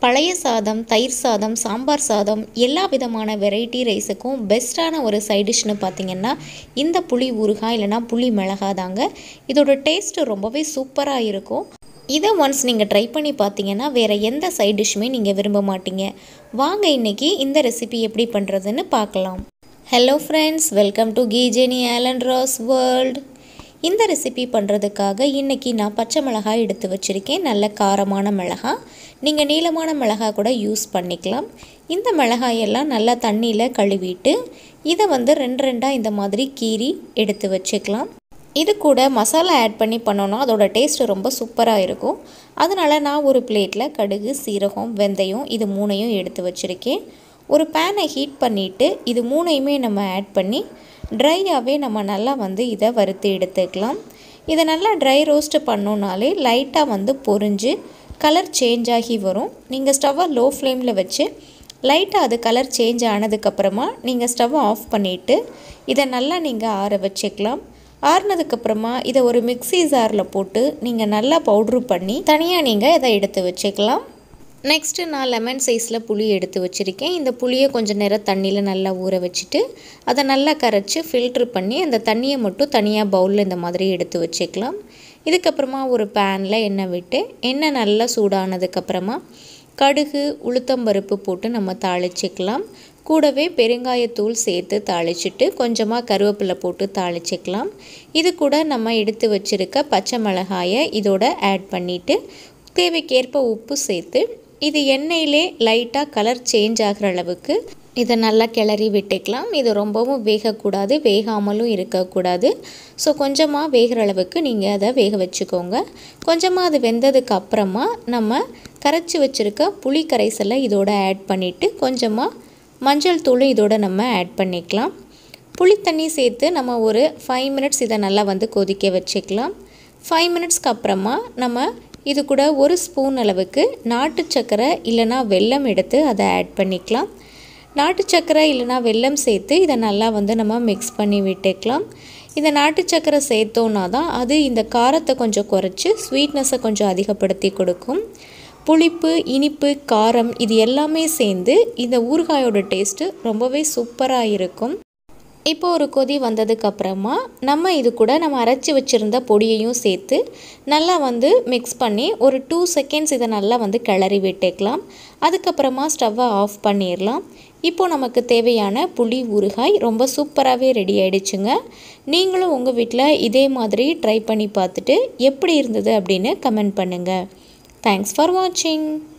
பழைய சாதம் தயிர் சாதம் சாம்பார் சாதம் எல்லா விதமான வெரைட்டி ரைஸுக்கும் பெஸ்ட்டான ஒரு சைட் டிஷ்னு பார்த்தீங்கன்னா இந்த புளி ஊறுகாய் இல்லைனா புளி மிளகா தாங்க இதோட டேஸ்ட்டு ரொம்பவே சூப்பராக இருக்கும் இதை ஒன்ஸ் நீங்கள் ட்ரை பண்ணி பார்த்தீங்கன்னா வேறு எந்த சைட் டிஷ்ஷுமே நீங்கள் விரும்ப மாட்டீங்க வாங்க இன்றைக்கி இந்த ரெசிபி எப்படி பண்ணுறதுன்னு பார்க்கலாம் ஹலோ ஃப்ரெண்ட்ஸ் வெல்கம் டு கீஜெனி ஆலன் ராஸ் வேர்ல்ட் இந்த ரெசிபி பண்ணுறதுக்காக இன்றைக்கி நான் பச்சை மிளகாய் எடுத்து வச்சுருக்கேன் நல்ல காரமான மிளகாய் நீங்கள் நீளமான மிளகாய் கூட யூஸ் பண்ணிக்கலாம் இந்த மிளகாயெல்லாம் நல்லா தண்ணியில் கழுவிட்டு இதை வந்து ரெண்டு ரெண்டாக இந்த மாதிரி கீறி எடுத்து வச்சுக்கலாம் இது கூட மசாலா ஆட் பண்ணி பண்ணோன்னா அதோட டேஸ்ட்டு ரொம்ப சூப்பராக இருக்கும் அதனால் நான் ஒரு பிளேட்டில் கடுகு சீரகம் வெந்தயம் இது மூணையும் எடுத்து வச்சுருக்கேன் ஒரு பேனை ஹீட் பண்ணிவிட்டு இது மூணையுமே நம்ம ஆட் பண்ணி ட்ரையாகவே நம்ம நல்லா வந்து இதை வறுத்து எடுத்துக்கலாம் இதை நல்லா ட்ரை ரோஸ்ட்டு பண்ணோன்னாலே லைட்டாக வந்து பொரிஞ்சு கலர் சேஞ்ச் ஆகி வரும் நீங்கள் ஸ்டவ்வை லோ ஃப்ளேமில் வச்சு லைட்டாக அது கலர் சேஞ்ச் ஆனதுக்கப்புறமா நீங்கள் ஸ்டவ்வை ஆஃப் பண்ணிவிட்டு இதை நல்லா நீங்கள் ஆற வச்சுக்கலாம் ஆறுனதுக்கப்புறமா இதை ஒரு மிக்ஸி ஜாரில் போட்டு நீங்கள் நல்லா பவுட்ரு பண்ணி தனியாக நீங்கள் இதை எடுத்து வச்சுக்கலாம் நெக்ஸ்ட்டு நான் லெமன் சைஸில் புளி எடுத்து வச்சுருக்கேன் இந்த புளியை கொஞ்சம் நேரம் தண்ணியில் நல்லா ஊற வச்சுட்டு அதை நல்லா கரைச்சி ஃபில்ட்ரு பண்ணி அந்த தண்ணியை மட்டும் தனியாக பவுலில் இந்த மாதிரி எடுத்து வச்சுக்கலாம் இதுக்கப்புறமா ஒரு பேனில் எண்ணெய் விட்டு எண்ணெய் நல்லா சூடானதுக்கப்புறமா கடுகு உளுத்தம்பருப்பு போட்டு நம்ம தாளிச்சிக்கலாம் கூடவே பெருங்காயத்தூள் சேர்த்து தாளிச்சிட்டு கொஞ்சமாக கருவேப்பிலை போட்டு தாளிச்சிக்கலாம் இது கூட நம்ம எடுத்து வச்சுருக்க பச்சை மிளகாயை இதோட ஆட் பண்ணிவிட்டு தேவைக்கேற்ப உப்பு சேர்த்து இது எண்ணெயிலே லைட்டாக கலர் சேஞ்ச் ஆகிற அளவுக்கு இதை நல்லா கிளறி விட்டுக்கலாம் இது ரொம்பவும் வேகக்கூடாது வேகாமலும் இருக்கக்கூடாது ஸோ கொஞ்சமாக வேகிற அளவுக்கு நீங்கள் அதை வேக வச்சுக்கோங்க கொஞ்சமாக அது வெந்ததுக்கு அப்புறமா நம்ம கரைச்சி வச்சுருக்க புளி கரைசலை இதோட ஆட் பண்ணிவிட்டு கொஞ்சமாக மஞ்சள் தூளும் இதோட நம்ம ஆட் பண்ணிக்கலாம் புளி தண்ணி சேர்த்து நம்ம ஒரு ஃபைவ் மினிட்ஸ் இதை நல்லா வந்து கொதிக்க வச்சுக்கலாம் ஃபைவ் மினிட்ஸ்க்கு அப்புறமா நம்ம இது கூட ஒரு ஸ்பூன் அளவுக்கு நாட்டு சக்கரை இல்லைனா வெல்லம் எடுத்து அதை ஆட் பண்ணிக்கலாம் நாட்டு சக்கரை இல்லைனா வெல்லம் சேர்த்து இதை நல்லா வந்து நம்ம மிக்ஸ் பண்ணி விட்டுக்கலாம் இந்த நாட்டு சக்கரை சேர்த்தோன்னா தான் அது இந்த காரத்தை கொஞ்சம் குறைச்சி ஸ்வீட்னஸை கொஞ்சம் அதிகப்படுத்தி கொடுக்கும் புளிப்பு இனிப்பு காரம் இது எல்லாமே சேர்ந்து இந்த ஊறுகாயோட டேஸ்ட்டு ரொம்பவே சூப்பராக இருக்கும் இப்போ ஒரு கொதி வந்ததுக்கப்புறமா நம்ம இது கூட நம்ம அரைச்சி வச்சுருந்த பொடியையும் சேர்த்து நல்லா வந்து மிக்ஸ் பண்ணி ஒரு டூ செகண்ட்ஸ் இதை நல்லா வந்து கிளறி விட்டுக்கலாம் அதுக்கப்புறமா ஸ்டவ்வை ஆஃப் பண்ணிடலாம் இப்போ நமக்கு தேவையான புளி ஊறுகாய் ரொம்ப சூப்பராகவே ரெடி ஆகிடுச்சுங்க நீங்களும் உங்கள் வீட்டில் இதே மாதிரி ட்ரை பண்ணி பார்த்துட்டு எப்படி இருந்தது அப்படின்னு கமெண்ட் பண்ணுங்கள் தேங்க்ஸ் ஃபார் வாட்சிங்